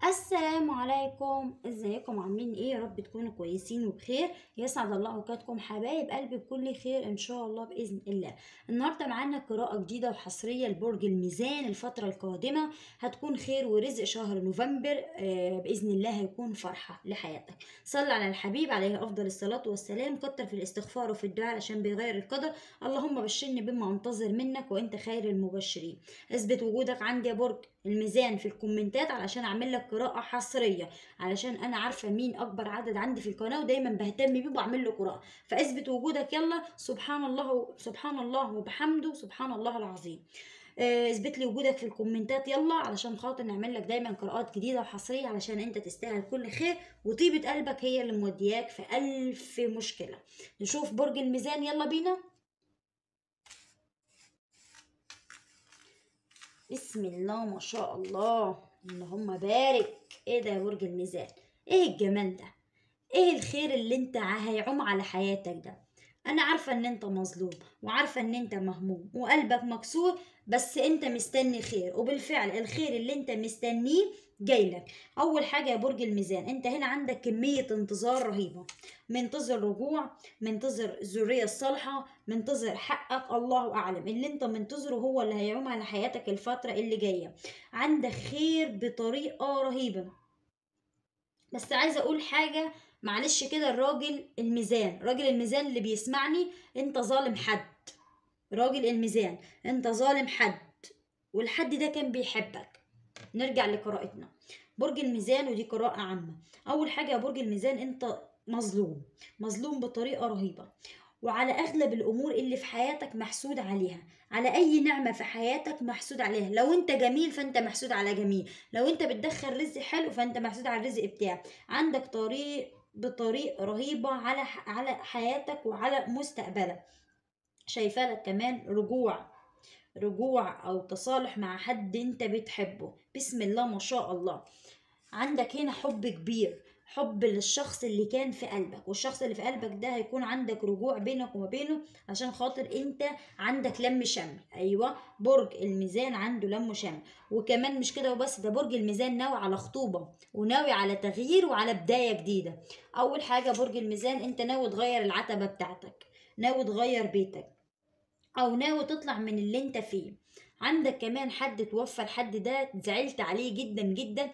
السلام عليكم ازيكم عاملين ايه يا رب تكونوا كويسين وبخير يسعد الله اوقاتكم حبايب قلبي بكل خير ان شاء الله باذن الله النهارده معانا قراءه جديده وحصريه لبرج الميزان الفتره القادمه هتكون خير ورزق شهر نوفمبر آه باذن الله هيكون فرحه لحياتك صل على الحبيب عليه افضل الصلاه والسلام كتر في الاستغفار وفي الدعاء علشان بيغير القدر اللهم بشرني بما انتظر منك وانت خير المبشرين اثبت وجودك عندي يا برج الميزان في الكومنتات علشان اعمل لك قراءة حصرية علشان انا عارفة مين اكبر عدد عندي في القناة ودايما بهتم بيه وبعمل له قراءة فاثبت وجودك يلا سبحان الله سبحان الله وبحمده سبحان الله العظيم آه، اثبت لي وجودك في الكومنتات يلا علشان خاطر نعمل لك دايما قراءات جديدة وحصرية علشان انت تستاهل كل خير وطيبة قلبك هي اللي مودياك في ألف مشكلة نشوف برج الميزان يلا بينا بسم الله ما شاء الله اللهم بارك ايه ده يا برج الميزان ايه الجمال ده ايه الخير اللي انت ع- هيعوم على حياتك ده انا عارفه ان انت مظلوم وعارفه ان انت مهموم وقلبك مكسور بس انت مستني خير وبالفعل الخير اللي انت مستنيه جايلك اول حاجه يا برج الميزان انت هنا عندك كميه انتظار رهيبه منتظر رجوع منتظر الذريه الصالحه منتظر حقك الله اعلم اللي انت منتظره هو اللي هيعوم على حياتك الفتره اللي جايه عندك خير بطريقه رهيبه بس عايزه اقول حاجه معلش كده الراجل الميزان راجل الميزان اللي بيسمعني انت ظالم حد راجل الميزان انت ظالم حد والحد ده كان بيحبك نرجع لقراءتنا برج الميزان ودي قراءة عامة أول حاجة يا برج الميزان أنت مظلوم مظلوم بطريقة رهيبة وعلى أغلب الأمور اللي في حياتك محسود عليها على أي نعمة في حياتك محسود عليها لو أنت جميل فأنت محسود على جميل لو أنت بتدخل رزق حلو فأنت محسود على الرزق بتاعك عندك طريق بطريق رهيبة على على حياتك وعلى مستقبلك شايفة لك كمان رجوع رجوع او تصالح مع حد انت بتحبه بسم الله ما شاء الله عندك هنا حب كبير حب للشخص اللي كان في قلبك والشخص اللي في قلبك ده هيكون عندك رجوع بينك وما بينه عشان خاطر انت عندك لم شمل ايوه برج الميزان عنده لم شمل وكمان مش كده وبس ده برج الميزان ناوي على خطوبة وناوي على تغيير وعلى بداية جديدة اول حاجة برج الميزان انت ناوي تغير العتبة بتاعتك ناوي تغير بيتك او ناوي تطلع من اللي انت فيه عندك كمان حد توفى الحد ده زعلت عليه جدا جدا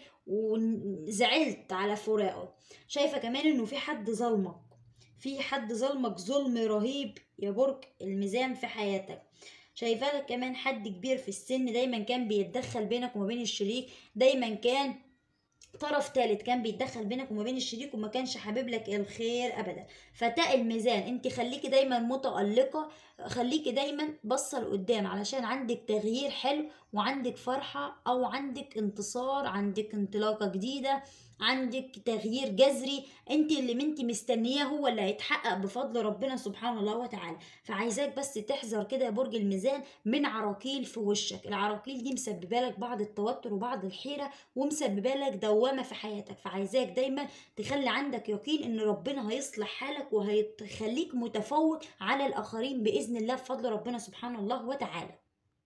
وزعلت على فراقه شايفه كمان انه في حد ظلمك في حد ظلمك ظلم رهيب يا برج الميزان في حياتك شايفه لك كمان حد كبير في السن دايما كان بيتدخل بينك وما بين الشريك دايما كان طرف تالت كان بيتدخل بينك وما بين الشريك وما كانش حابب لك الخير ابدا فتاء الميزان انت خليكي دايما متألقة خليكي دايما باصه لقدام علشان عندك تغيير حلو وعندك فرحة او عندك انتصار عندك انطلاقة جديدة عندك تغيير جذري انت اللي انت مستنياه هو اللي هيتحقق بفضل ربنا سبحانه الله وتعالى فعايزاك بس تحذر كده يا برج الميزان من عراقيل في وشك العراقيل دي مسببه لك بعض التوتر وبعض الحيره ومسببه لك دوامه في حياتك فعايزاك دايما تخلي عندك يقين ان ربنا هيصلح حالك وهيخليك متفوق على الاخرين باذن الله بفضل ربنا سبحانه الله وتعالى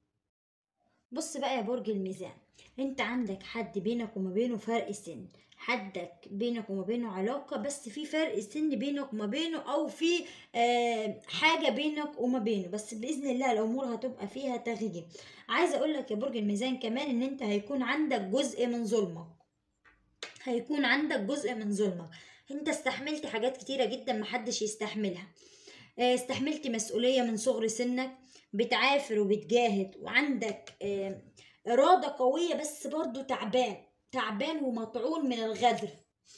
بص بقى يا برج الميزان انت عندك حد بينك وما بينه فرق سن حدك بينك وما بينه علاقة بس في فرق سن بينك وما بينه أو في آه حاجة بينك وما بينه بس بإذن الله الأمور هتبقى فيها تغيير عايزة أقول لك يا برج الميزان كمان إن أنت هيكون عندك جزء من ظلمك هيكون عندك جزء من ظلمك أنت استحملت حاجات كتيرة جدا محدش يستحملها آه، استحملت مسؤولية من صغر سنك بتعافر وبتجاهد وعندك آه، إرادة قوية بس برضو تعبان تعبان ومطعون من الغدر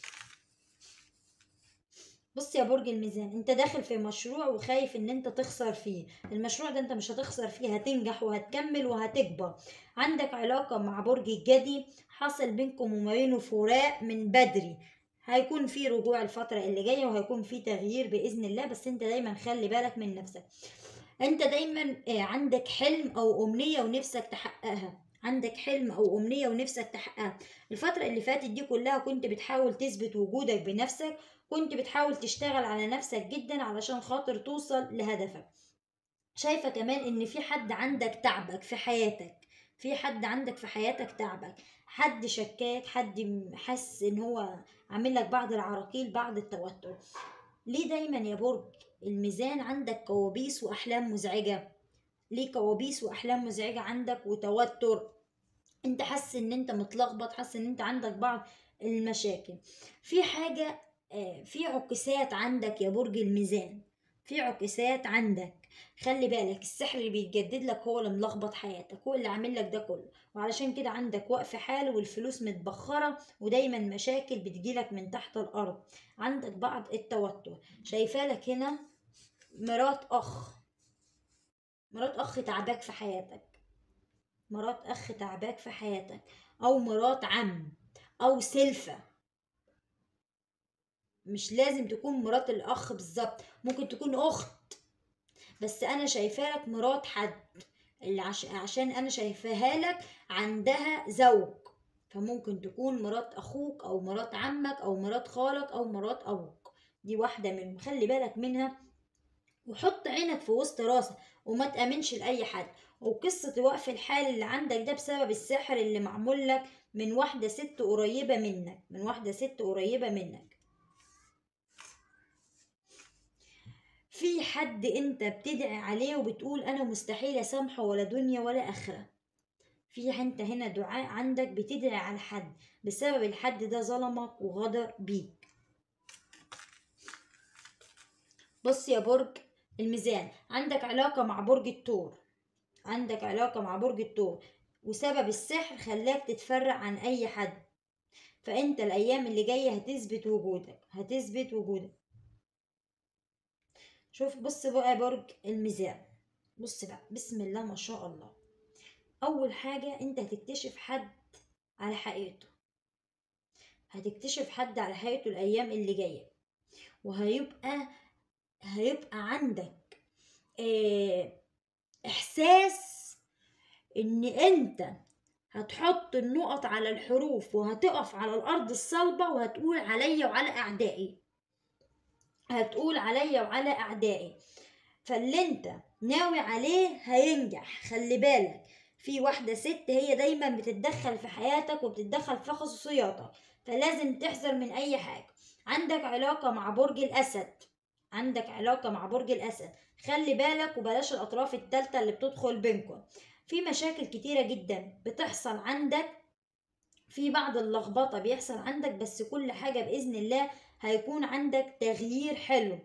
بص يا برج الميزان انت داخل في مشروع وخايف ان انت تخسر فيه المشروع ده انت مش هتخسر فيه هتنجح وهتكمل وهتكبر عندك علاقة مع برج الجدي حصل بينكم وما بينه فراق من بدري هيكون في رجوع الفترة اللي جاية وهيكون في تغيير بإذن الله بس انت دايما خلي بالك من نفسك انت دايما آه، عندك حلم او امنية ونفسك تحققها عندك حلم او امنية ونفسك تحققها الفترة اللي فاتت دي كلها كنت بتحاول تثبت وجودك بنفسك كنت بتحاول تشتغل على نفسك جدا علشان خاطر توصل لهدفك شايفة كمان ان في حد عندك تعبك في حياتك في حد عندك في حياتك تعبك حد شكاك حد م- حس ان هو عامل لك بعض العراقيل بعض التوتر ليه دايما يا برج الميزان عندك كوابيس واحلام مزعجه ليه كوابيس واحلام مزعجه عندك وتوتر انت حاسس ان انت متلخبط حاسس ان انت عندك بعض المشاكل في حاجه آه، في عكسات عندك يا برج الميزان في عكسات عندك خلي بالك السحر اللي بيتجدد لك هو اللي ملخبط حياتك هو اللي عامل لك ده كله وعلشان كده عندك وقف حال والفلوس متبخرة ودايما مشاكل بتجيلك من تحت الأرض عندك بعض التوتر شايفالك هنا مرات أخ مرات أخ تعباك في حياتك مرات أخ تعباك في حياتك أو مرات عم أو سلفة مش لازم تكون مرات الأخ بالظبط ممكن تكون أخت بس أنا شايفالك مرات حد اللي عش... عشان أنا شايفاها لك عندها زوج فممكن تكون مرات أخوك أو مرات عمك أو مرات خالك أو مرات أبوك دي واحدة منهم خلي بالك منها وحط عينك في وسط راسك وما تأمنش لأي حد وقصة وقف الحال اللي عندك ده بسبب السحر اللي معمول لك من واحدة ست قريبة منك من واحدة ست قريبة منك في حد انت بتدعي عليه وبتقول انا مستحيل اسامحه ولا دنيا ولا اخره في انت هنا دعاء عندك بتدعي على حد بسبب الحد ده ظلمك وغدر بيك بص يا برج الميزان عندك علاقة مع برج الثور عندك علاقة مع برج الثور وسبب السحر خلاك تتفرع عن أي حد فأنت الأيام اللي جاية هتثبت وجودك هتثبت وجودك شوف بص بقى يا برج الميزان بص بقى بسم الله ما شاء الله أول حاجة أنت هتكتشف حد على حقيقته هتكتشف حد على حقيقته الأيام اللي جاية وهيبقى هيبقى عندك اه إحساس إن أنت هتحط النقط على الحروف وهتقف على الأرض الصلبة وهتقول عليا وعلى أعدائي هتقول عليا وعلى أعدائي فاللي انت ناوي عليه هينجح خلي بالك في واحدة ست هي دايما بتتدخل في حياتك وبتتدخل في خصوصياتك فلازم تحذر من أي حاجة عندك علاقة مع برج الأسد عندك علاقة مع برج الأسد خلي بالك وبلاش الأطراف التالتة اللي بتدخل بينكم في مشاكل كتيرة جدا بتحصل عندك في بعض اللخبطة بيحصل عندك بس كل حاجة بإذن الله هيكون عندك تغيير حلو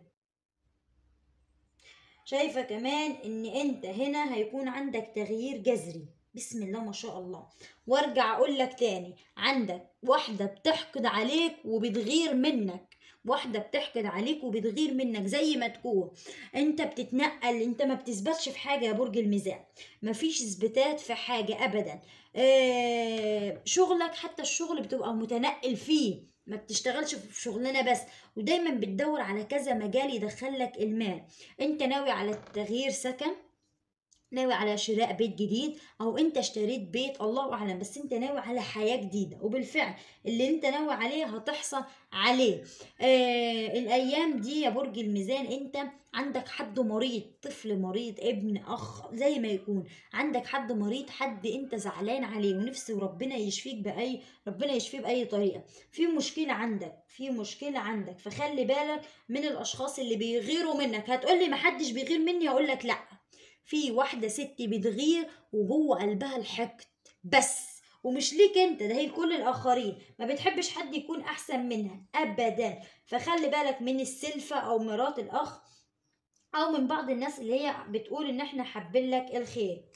شايفة كمان ان انت هنا هيكون عندك تغيير جذري بسم الله ما شاء الله وارجع اقول لك تاني عندك واحدة بتحقد عليك وبتغير منك واحدة بتحقد عليك وبتغير منك زي ما تكون انت بتتنقل انت ما بتثبتش في حاجة يا برج الميزان مفيش اثباتات في حاجة ابدا آه شغلك حتى الشغل بتبقى متنقل فيه ما بتشتغلش في شغلانه بس ودايما بتدور على كذا مجال يدخلك المال انت ناوي على تغيير سكن ناوي على شراء بيت جديد او انت اشتريت بيت الله اعلم بس انت ناوي على حياه جديده وبالفعل اللي انت ناوي عليه هتحصل عليه آه الايام دي يا برج الميزان انت عندك حد مريض طفل مريض ابن اخ زي ما يكون عندك حد مريض حد انت زعلان عليه ونفسه ربنا يشفيك باي ربنا يشفيه باي طريقه في مشكله عندك في مشكله عندك فخلي بالك من الاشخاص اللي بيغيروا منك هتقولي محدش بيغير مني هقول لك لا في واحده ست بتغير وجوه قلبها الحقد بس ومش ليك انت ده هي لكل الاخرين ما بتحبش حد يكون احسن منها ابدا فخلي بالك من السلفه او مرات الاخ او من بعض الناس اللي هي بتقول ان احنا حابين لك الخير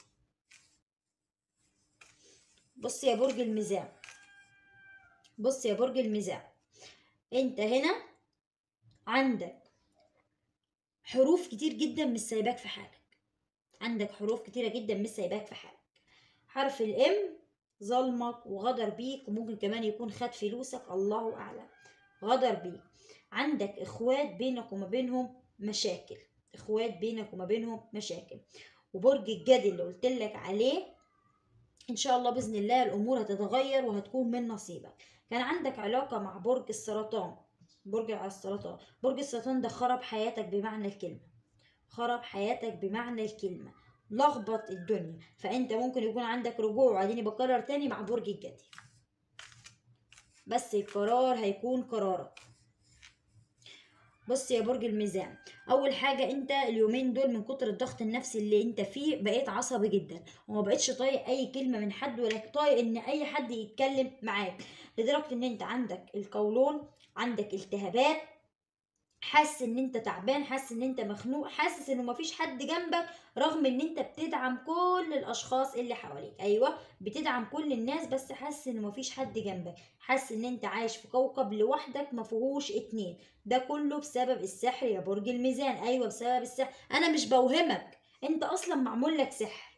بص يا برج الميزان بص يا برج الميزان انت هنا عندك حروف كتير جدا مش سايباك في حالك عندك حروف كتيرة جدا مش سايباك في حالك حرف الام ظلمك وغدر بيك وممكن كمان يكون خد فلوسك الله اعلم غدر بيك عندك اخوات بينك وما بينهم مشاكل اخوات بينك وما بينهم مشاكل وبرج الجدي اللي قلت لك عليه ان شاء الله باذن الله الامور هتتغير وهتكون من نصيبك كان عندك علاقه مع برج السرطان برج على السرطان برج السرطان ده خرب حياتك بمعنى الكلمه خرب حياتك بمعنى الكلمه لخبط الدنيا فانت ممكن يكون عندك رجوع وبعدين بكرر تاني مع برج الجدي بس القرار هيكون قرارك بص يا برج الميزان اول حاجه انت اليومين دول من كتر الضغط النفسي اللي انت فيه بقيت عصبي جدا وما بقتش طايق اي كلمه من حد ولا طايق ان اي حد يتكلم معاك لدرجه ان انت عندك القولون عندك التهابات حاسس ان انت تعبان حاسس ان انت مخنوق حاسس انه مفيش حد جنبك رغم ان انت بتدعم كل الاشخاص اللي حواليك ايوه بتدعم كل الناس بس حاسس ان مفيش حد جنبك حاسس ان انت عايش في كوكب لوحدك مفيهوش اتنين ده كله بسبب السحر يا برج الميزان ايوه بسبب السحر انا مش بوهمك انت اصلا معمول لك سحر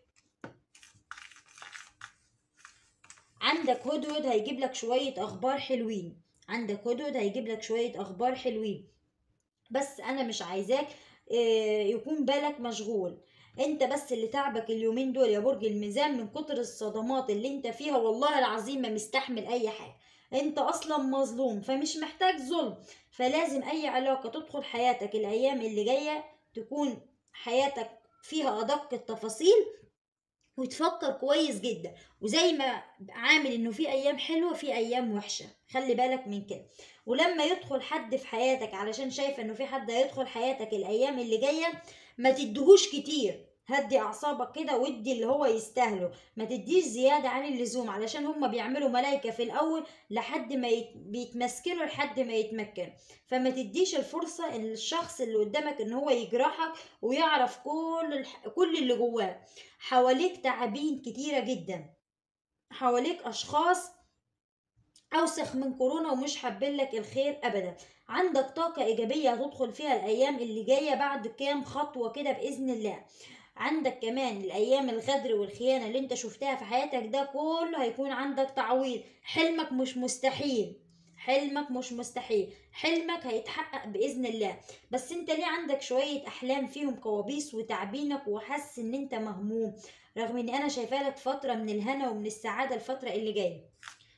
عندك هدهد هيجيب لك شويه اخبار حلوين عندك هدهد هيجيب لك شويه اخبار حلوين بس انا مش عايزاك آه، يكون بالك مشغول انت بس اللي تعبك اليومين دول يا برج الميزان من كتر الصدمات اللي انت فيها والله العظيم ما مستحمل اي حاجه انت اصلا مظلوم فمش محتاج ظلم فلازم اي علاقه تدخل حياتك الايام اللي جايه تكون حياتك فيها ادق التفاصيل وتفكر كويس جدا وزي ما عامل انه في ايام حلوه في ايام وحشه خلي بالك من كده ولما يدخل حد في حياتك علشان شايفه انه في حد هيدخل حياتك الايام اللي جايه ما تدهوش كتير هدي اعصابك كده وادي اللي هو يستاهله ما تديش زياده عن اللزوم علشان هما بيعملوا ملايكه في الاول لحد ما يت... بيتمسكنوا لحد ما يتمكن فما تديش الفرصه للشخص اللي قدامك ان هو يجرحك ويعرف كل الح... كل اللي جواه حواليك تعابين كتيره جدا حواليك اشخاص اوسخ من كورونا ومش حابين لك الخير ابدا عندك طاقة ايجابية هتدخل فيها الايام اللي جاية بعد كام خطوة كده باذن الله عندك كمان الايام الغدر والخيانة اللي انت شفتها في حياتك ده كله هيكون عندك تعويض حلمك مش مستحيل حلمك مش مستحيل حلمك هيتحقق باذن الله بس انت ليه عندك شوية احلام فيهم كوابيس وتعبينك وحاسس ان انت مهموم رغم ان انا شايفه لك فترة من الهنا ومن السعادة الفترة اللي جاية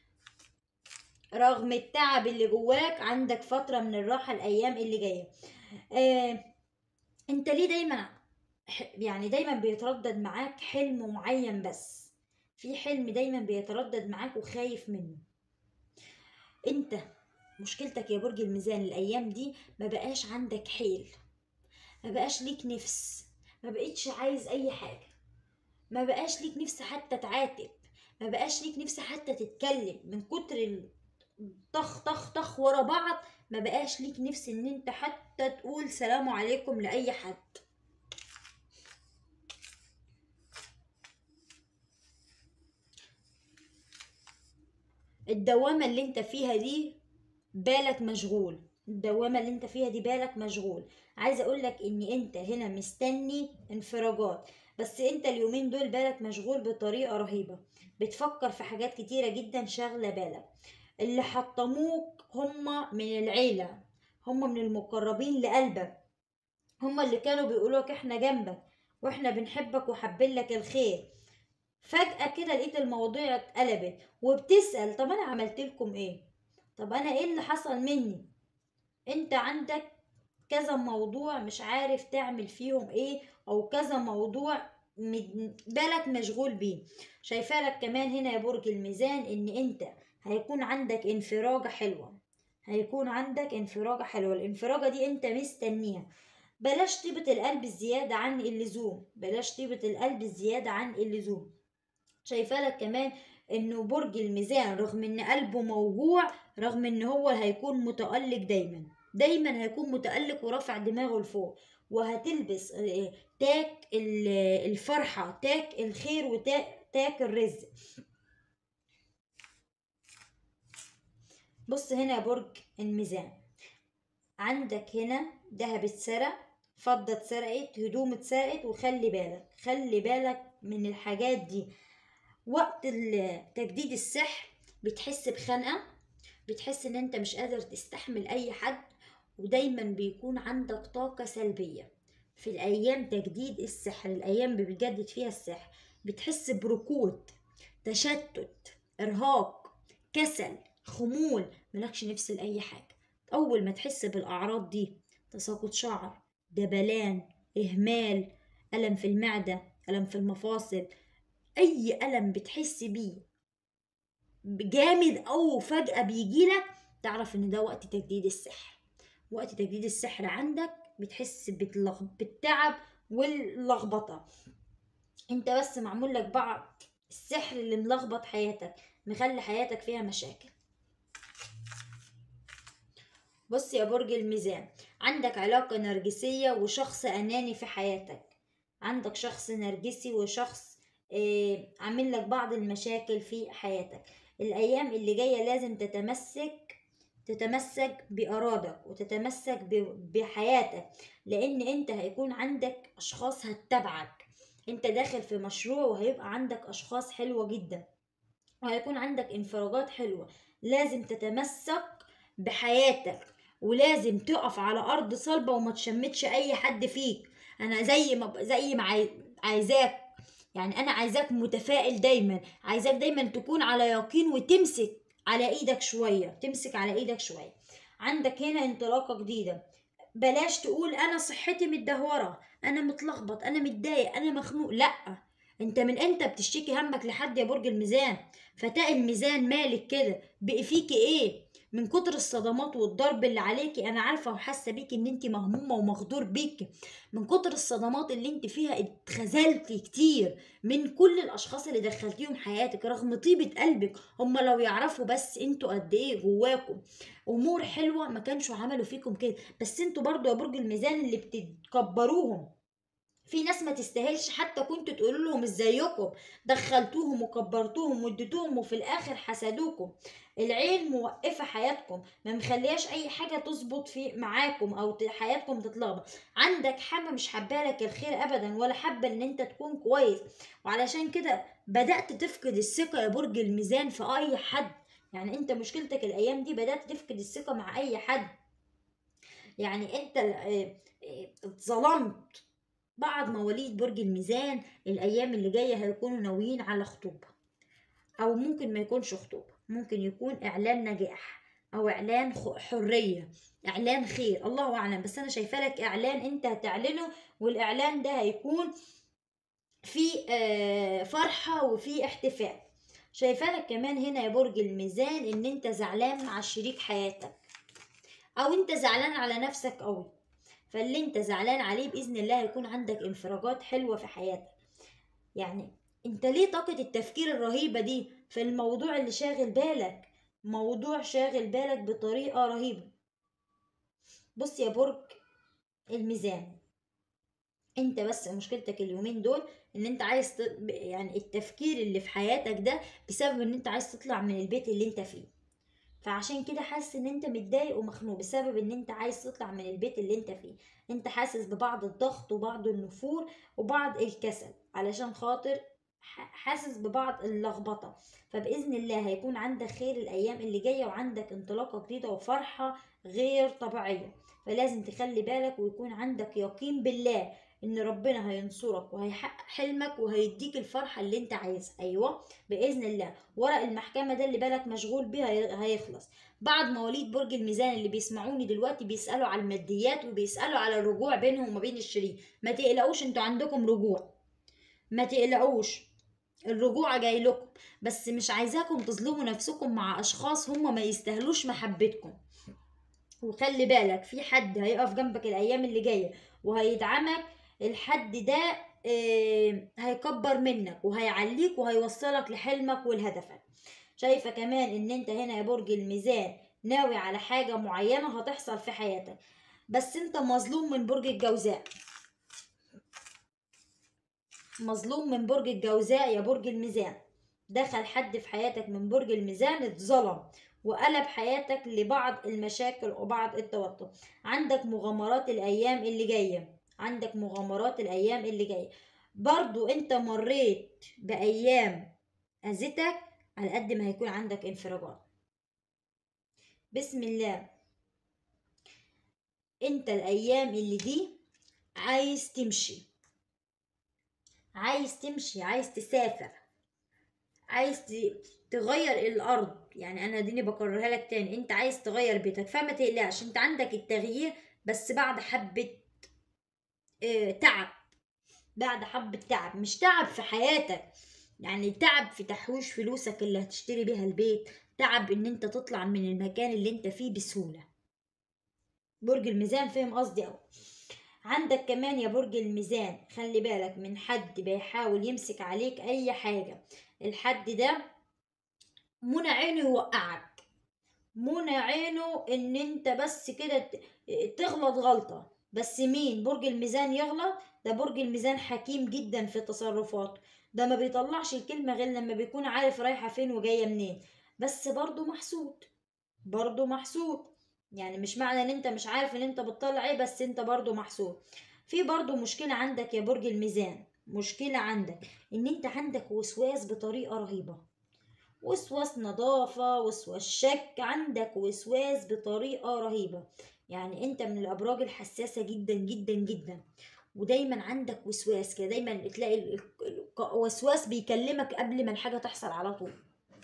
رغم التعب اللي جواك عندك فترة من الراحة الأيام اللي جاية آه، انت ليه دايما ح- يعني دايما بيتردد معاك حلم معين بس في حلم دايما بيتردد معاك وخايف منه انت مشكلتك يا برج الميزان الايام دي ما بقاش عندك حيل ما بقاش ليك نفس ما بقيتش عايز اي حاجة ما بقاش ليك نفس حتى تعاتب ما بقاش ليك نفس حتى تتكلم من كتر ال- طخ طخ طخ ورا بعض ما بقاش ليك نفس ان انت حتى تقول سلام عليكم لاي حد الدوامة اللي انت فيها دي بالك مشغول الدوامة اللي انت فيها دي بالك مشغول عايزة اقولك ان انت هنا مستني انفراجات بس انت اليومين دول بالك مشغول بطريقة رهيبة بتفكر في حاجات كتيرة جدا شاغلة بالك اللي حطموك هما من العيلة هما من المقربين لقلبك هما اللي كانوا بيقولوك احنا جنبك واحنا بنحبك وحابين لك الخير فجأة كده لقيت المواضيع اتقلبت وبتسأل طب انا عملت لكم ايه طب انا ايه اللي حصل مني انت عندك كذا موضوع مش عارف تعمل فيهم ايه او كذا موضوع مد- بالك مشغول بيه شايفه لك كمان هنا يا برج الميزان ان انت هيكون عندك انفراجة حلوة هيكون عندك انفراجة حلوة الانفراجة دي انت مستنيها بلاش طيبة القلب الزيادة عن اللزوم بلاش طيبة القلب الزيادة عن اللزوم شايفه لك كمان انه برج الميزان رغم ان قلبه موجوع رغم ان هو هيكون متألق دايما دايما هيكون متألق ورافع دماغه لفوق وهتلبس آه، تاك ال- الفرحة تاك الخير وتاك تاك الرزق بص هنا يا برج الميزان عندك هنا دهب اتسرق فضة اتسرقت هدوم اتسرقت وخلي بالك خلي بالك من الحاجات دي وقت ال- تجديد السحر بتحس بخنقة بتحس ان انت مش قادر تستحمل اي حد ودايما بيكون عندك طاقة سلبية في الايام تجديد السحر الايام اللي بتجدد فيها السحر بتحس بركود تشتت ارهاق كسل خمول ملكش نفس لاي حاجة اول ما تحس بالاعراض دي تساقط شعر دبلان اهمال الم في المعدة الم في المفاصل اي الم بتحس بيه جامد او فجأة بيجيلك تعرف ان ده وقت تجديد السحر وقت تجديد السحر عندك بتحس باللغ... بالتعب واللخبطة انت بس معمول لك بعض السحر اللي ملخبط حياتك مخلي حياتك فيها مشاكل بص يا برج الميزان عندك علاقة نرجسية وشخص أناني في حياتك عندك شخص نرجسي وشخص آه، عامل لك بعض المشاكل في حياتك الأيام اللي جاية لازم تتمسك تتمسك بإرادك وتتمسك ب- بحياتك لأن أنت هيكون عندك أشخاص هتتابعك أنت داخل في مشروع وهيبقى عندك أشخاص حلوة جدا وهيكون عندك انفراجات حلوة لازم تتمسك بحياتك ولازم تقف على أرض صلبة وما تشمتش أي حد فيك أنا زي ما زي ما عاي- عايزاك يعني أنا عايزاك متفائل دايما عايزاك دايما تكون على يقين وتمسك على إيدك شوية تمسك على إيدك شوية عندك هنا انطلاقة جديدة بلاش تقول أنا صحتي متدهورة أنا متلخبط أنا متضايق أنا مخنوق لأ انت من امتى بتشتكي همك لحد يا برج الميزان فتاة الميزان مالك كده بقي فيكي ايه من كتر الصدمات والضرب اللي عليكي انا عارفه وحاسه بيكي ان انت مهمومه ومغدور بيكي من كتر الصدمات اللي انت فيها اتخذلتي كتير من كل الاشخاص اللي دخلتيهم حياتك رغم طيبه قلبك هم لو يعرفوا بس انتوا قد ايه جواكم امور حلوه ما كانش عملوا فيكم كده بس انتوا برضو يا برج الميزان اللي بتكبروهم في ناس ما تستاهلش حتى كنتوا تقولوا لهم ازيكم دخلتوهم وكبرتوهم واديتوهم وفي الاخر حسدوكم العين موقفه حياتكم ما مخلياش اي حاجه تظبط في معاكم او ت- حياتكم تتلخبط عندك حما مش حبالك الخير ابدا ولا حابه ان انت تكون كويس وعلشان كده بدات تفقد الثقه يا برج الميزان في اي حد يعني انت مشكلتك الايام دي بدات تفقد الثقه مع اي حد يعني انت ال- اه- اه اتظلمت بعض مواليد برج الميزان الايام اللي جايه هيكونوا ناويين على خطوبه او ممكن ما يكونش خطوبه ممكن يكون اعلان نجاح او اعلان خ- حريه اعلان خير الله اعلم بس انا شايفه لك اعلان انت هتعلنه والاعلان ده هيكون في آه، فرحه وفي احتفال شايفه لك كمان هنا يا برج الميزان ان انت زعلان مع شريك حياتك او انت زعلان على نفسك قوي فاللي انت زعلان عليه باذن الله هيكون عندك انفراجات حلوه في حياتك يعني انت ليه طاقه التفكير الرهيبه دي في الموضوع اللي شاغل بالك موضوع شاغل بالك بطريقه رهيبه بص يا برج الميزان انت بس مشكلتك اليومين دول ان انت عايز ت... يعني التفكير اللي في حياتك ده بسبب ان انت عايز تطلع من البيت اللي انت فيه فعشان كده حاسس ان انت متضايق ومخنوق بسبب ان انت عايز تطلع من البيت اللي انت فيه انت حاسس ببعض الضغط وبعض النفور وبعض الكسل علشان خاطر ح- حاسس ببعض اللخبطة فبإذن الله هيكون عندك خير الأيام اللي جاية وعندك انطلاقة جديدة وفرحة غير طبيعية فلازم تخلي بالك ويكون عندك يقين بالله ان ربنا هينصرك وهيحقق حلمك وهيديك الفرحة اللي انت عايزها ايوه بإذن الله ورق المحكمة ده اللي بالك مشغول بيه هي- هيخلص بعض مواليد برج الميزان اللي بيسمعوني دلوقتي بيسألوا على الماديات وبيسألوا على الرجوع بينهم وما بين الشريك ما تقلقوش انتوا عندكم رجوع ما تقلقوش الرجوع جاي لكم بس مش عايزاكم تظلموا نفسكم مع اشخاص هم ما يستاهلوش محبتكم وخلي بالك في حد هيقف جنبك الايام اللي جايه وهيدعمك الحد ده آه، هيكبر منك وهيعليك وهيوصلك لحلمك ولهدفك شايفه كمان ان انت هنا يا برج الميزان ناوي على حاجه معينه هتحصل في حياتك بس انت مظلوم من برج الجوزاء مظلوم من برج الجوزاء يا برج الميزان دخل حد في حياتك من برج الميزان اتظلم وقلب حياتك لبعض المشاكل وبعض التوتر عندك مغامرات الايام اللي جايه عندك مغامرات الايام اللي جايه برضو انت مريت بايام اذتك على قد ما هيكون عندك انفراجات بسم الله انت الايام اللي دي عايز تمشي عايز تمشي عايز تسافر عايز ت- تغير الارض يعني انا ديني بكررها لك تاني انت عايز تغير بيتك فما تقلقش انت عندك التغيير بس بعد حبة اه تعب بعد حبة تعب مش تعب في حياتك يعني تعب في تحويش فلوسك اللي هتشتري بيها البيت تعب ان انت تطلع من المكان اللي انت فيه بسهولة برج الميزان فهم قصدي اوي عندك كمان يا برج الميزان خلي بالك من حد بيحاول يمسك عليك اي حاجة الحد ده منى عينه يوقعك منى عينه ان انت بس كده ت- تغلط غلطة بس مين برج الميزان يغلط ده برج الميزان حكيم جدا في تصرفاته ده ما بيطلعش الكلمة غير لما بيكون عارف رايحة فين وجاية منين بس برضه محسود برضه محسود يعني مش معنى ان انت مش عارف ان انت بتطلع ايه بس انت برضه محسود في برضه مشكلة عندك يا برج الميزان مشكلة عندك ان انت عندك وسواس بطريقة رهيبة وسواس نظافة وسواس شك عندك وسواس بطريقة رهيبة يعني انت من الابراج الحساسة جدا جدا جدا ودايما عندك وسواس كده دايما تلاقي ال- ال- الوسواس بيكلمك قبل ما الحاجة تحصل على طول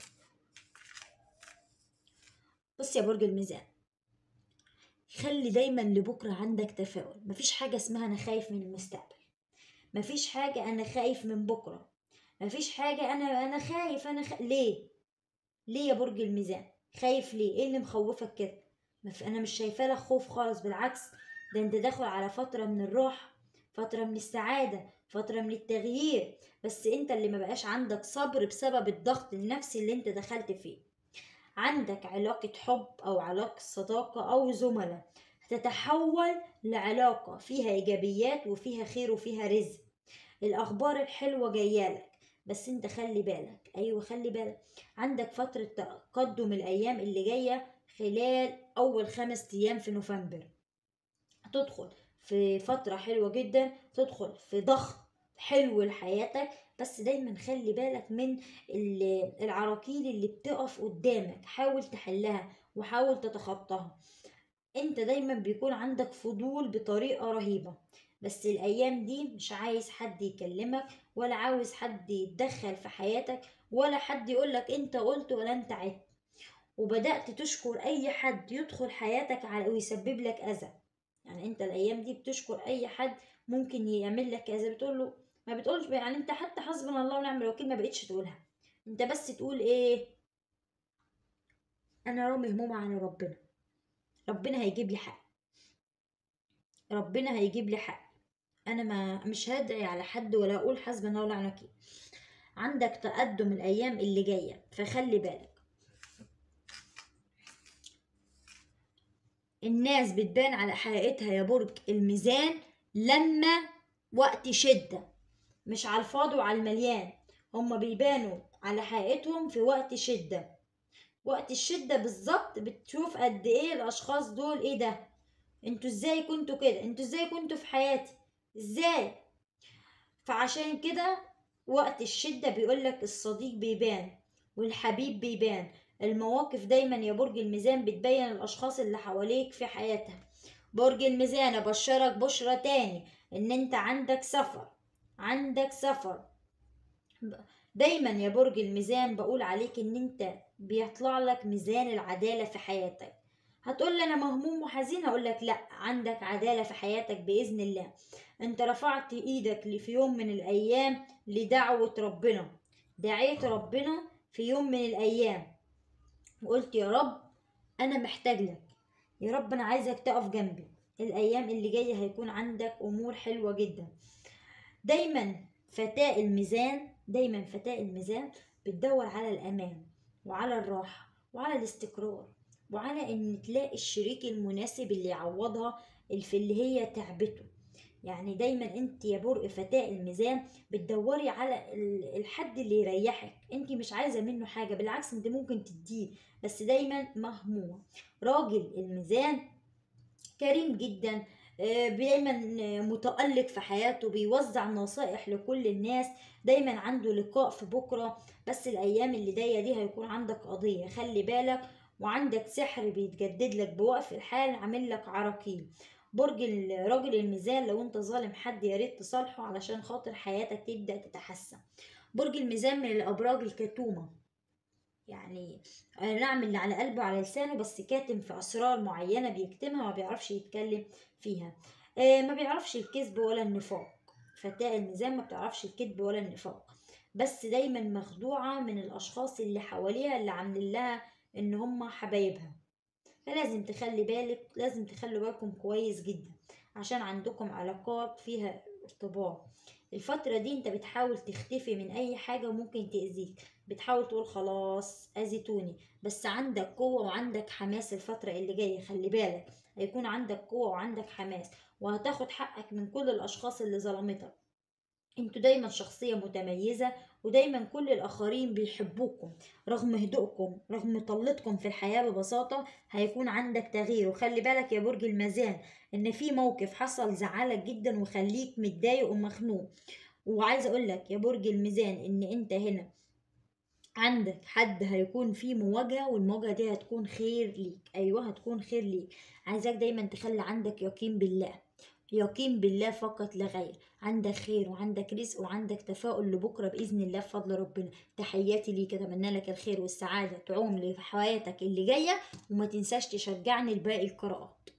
بص يا برج الميزان خلي دايما لبكرة عندك تفاؤل مفيش حاجة اسمها أنا خايف من المستقبل مفيش حاجة أنا خايف من بكرة مفيش حاجة أنا أنا خايف أنا خ... ليه ليه يا برج الميزان خايف ليه ايه اللي مخوفك كده مف... أنا مش شايفة لك خوف خالص بالعكس ده أنت داخل على فترة من الراحة فترة من السعادة فترة من التغيير بس أنت اللي ما بقاش عندك صبر بسبب الضغط النفسي اللي أنت دخلت فيه عندك علاقة حب أو علاقة صداقة أو زملاء هتتحول لعلاقة فيها إيجابيات وفيها خير وفيها رزق الأخبار الحلوة جايالك بس انت خلي بالك أيوة خلي بالك عندك فترة تقدم الأيام اللي جاية خلال أول خمس أيام في نوفمبر هتدخل في فترة حلوة جدا تدخل في ضغط حلو لحياتك بس دايما خلي بالك من ال- العراقيل اللي بتقف قدامك حاول تحلها وحاول تتخطاها انت دايما بيكون عندك فضول بطريقة رهيبة بس الأيام دي مش عايز حد يكلمك ولا عاوز حد يتدخل في حياتك ولا حد يقولك انت قلت ولا انت عدت وبدأت تشكر أي حد يدخل حياتك على ويسبب لك أذى يعني انت الأيام دي بتشكر أي حد ممكن يعمل لك أذى بتقول له ما بتقولش يعني انت حتى حسبنا الله ونعم الوكيل ما بقتش تقولها انت بس تقول ايه انا رامي هموم على ربنا ربنا هيجيب لي حق ربنا هيجيب لي حق انا ما مش هدعي على حد ولا اقول حسبنا الله ونعم الوكيل عندك تقدم الايام اللي جايه فخلي بالك الناس بتبان على حقيقتها يا برج الميزان لما وقت شده مش على الفاضي وعلى المليان هما بيبانوا على حقيقتهم في وقت شده وقت الشده بالظبط بتشوف قد ايه الاشخاص دول ايه ده انتوا ازاي كنتوا كده انتوا ازاي كنتوا في حياتي ازاي فعشان كده وقت الشدة بيقولك الصديق بيبان والحبيب بيبان المواقف دايما يا برج الميزان بتبين الأشخاص اللي حواليك في حياتها برج الميزان أبشرك بشرة تاني إن أنت عندك سفر عندك سفر دايما يا برج الميزان بقول عليك إن أنت بيطلع لك ميزان العدالة في حياتك هتقول لي انا مهموم وحزين هقول لك لا عندك عداله في حياتك باذن الله انت رفعت ايدك ل- في يوم من الايام لدعوه ربنا دعيت ربنا في يوم من الايام وقلت يا رب انا محتاج لك يا رب انا عايزك تقف جنبي الايام اللي جايه هيكون عندك امور حلوه جدا دايما فتاة الميزان دايما فتاة الميزان بتدور على الامان وعلى الراحه وعلى الاستقرار وعلى ان تلاقي الشريك المناسب اللي يعوضها في اللي هي تعبته يعني دايما انت يا برق فتاة الميزان بتدوري على ال- الحد اللي يريحك انت مش عايزة منه حاجة بالعكس انت ممكن تديه بس دايما مهمومة راجل الميزان كريم جدا آه، دايما متألق في حياته بيوزع نصائح لكل الناس دايما عنده لقاء في بكرة بس الأيام اللي جاية دي هيكون عندك قضية خلي بالك وعندك سحر بيتجدد لك بوقف الحال عامل لك عراقيل برج الراجل الميزان لو انت ظالم حد يا ريت تصالحه علشان خاطر حياتك تبدأ تتحسن برج الميزان من الأبراج الكتومة يعني آه، نعم اللي على قلبه على لسانه بس كاتم في أسرار معينة بيكتمها ما بيعرفش يتكلم فيها آه، ما بيعرفش الكذب ولا النفاق فتاة الميزان ما بتعرفش الكذب ولا النفاق بس دايما مخدوعة من الأشخاص اللي حواليها اللي عاملين لها إن هما حبايبها فلازم تخلي بالك لازم تخلوا بالكم كويس جدا عشان عندكم علاقات فيها ارتباط الفترة دي انت بتحاول تختفي من اي حاجة ممكن تأذيك بتحاول تقول خلاص اذيتوني بس عندك قوة وعندك حماس الفترة اللي جاية خلي بالك هيكون عندك قوة وعندك حماس وهتاخد حقك من كل الاشخاص اللي ظلمتك انتوا دايما شخصية متميزة ودايما كل الآخرين بيحبوكم رغم هدوءكم رغم طلتكم في الحياة ببساطة هيكون عندك تغيير وخلي بالك يا برج الميزان إن في موقف حصل زعلك جدا وخليك متضايق ومخنوق وعايزة أقولك يا برج الميزان إن أنت هنا عندك حد هيكون فيه مواجهة والمواجهة دي هتكون خير ليك أيوة هتكون خير ليك عايزاك دايما تخلي عندك يقين بالله يقين بالله فقط لا غير عندك خير وعندك رزق وعندك تفاؤل لبكرة بإذن الله بفضل ربنا تحياتي ليك أتمنى لك الخير والسعادة تعوم لحياتك اللي جاية وما تنساش تشجعني لباقي القراءات